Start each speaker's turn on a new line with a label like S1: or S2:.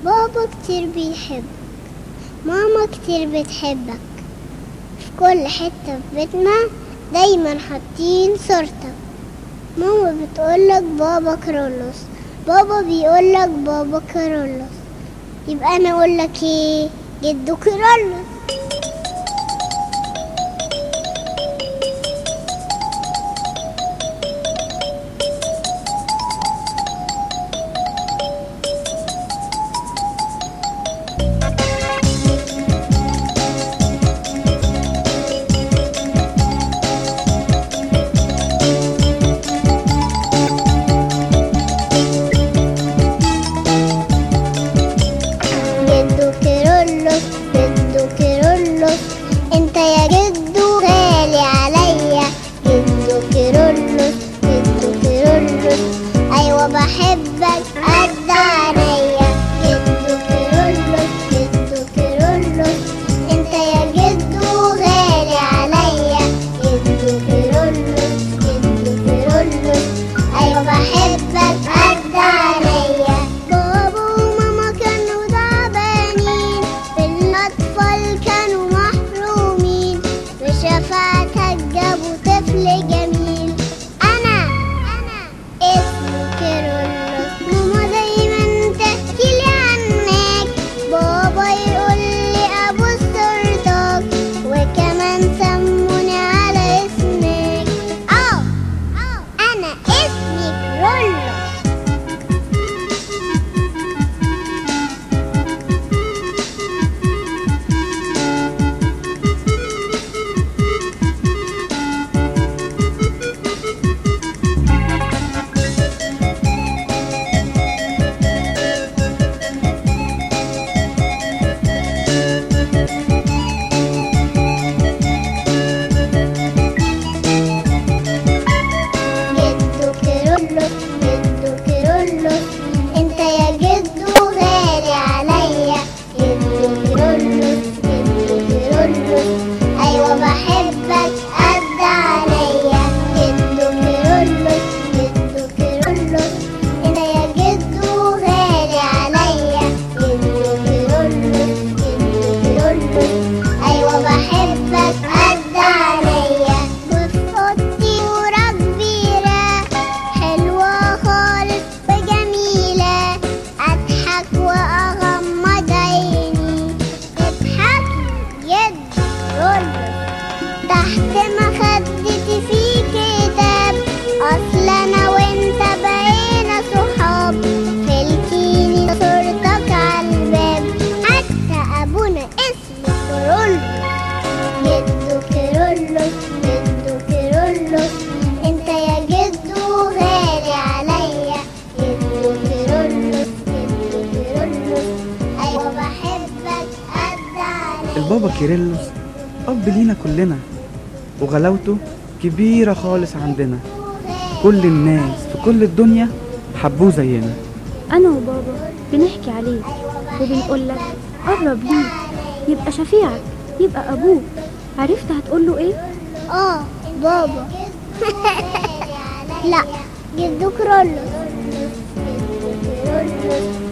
S1: بابا كتير بيحبك ماما كتير بتحبك في كل حتة في بيتنا دايما حاطين صورتك ماما بتقولك بابا كرولوس بابا بيقولك بابا كرولوس يبقى انا اقولك ايه جدو كرولوس جدو كيرلس جدو كيرلس انت يا جدو غالي عليا جدو كيرلس جدو كيرلس ايوه بحبك قد عينيا جدو كيرلس جدو كيرلس انت يا جدو غالي عليا جدو كيرلس جدو كيرلس ايوه بحبك قد عينيا بابا وماما كانوا تعبانين الأطفال كانوا محرومين بشفاعتك جابوا طفل جميل أنا أنا اسمي كيرلس ماما دايما تحكي لي عنك بابا يقول لي أبوس صورتك وكمان سموني على اسمك أه أه أنا اسمي كيرلس جدو كيرلس جدو كيرلس انت يا جدو غالي عليا جدو كيرلس جدو كيرلس ايوه بحبك قد عليا جدو كيرلس جدو كيرلس انت يا جدو غالي عليا جدو كيرلس جدو كيرلس ايوه بحبك قد عليا وفي اوضتي صورة كبيرة حلوة خالص وجميلة اضحك واغمض عيني اضحك يد رولس تحت مخدتي في كتاب اصل انا وانت بقينا صحاب فلتيني صورتك عالباب حتى ابونا اسمه كرولوس جدو كيرلس جدو كيرلس انت يا جدو غالي عليا جدو كيرلس جدو كيرلس ايوه بحبك قد عليا
S2: البابا كيرلس أب لينا كلنا وغلاوته كبيرة خالص عندنا كل الناس في كل الدنيا حبوه زينا
S3: أنا وبابا بنحكي عليك وبنقول لك قرب ليه يبقى شفيعك يبقى أبوك عرفت هتقول له إيه؟
S1: اه بابا لا جدو كرولوس جدو كرولوس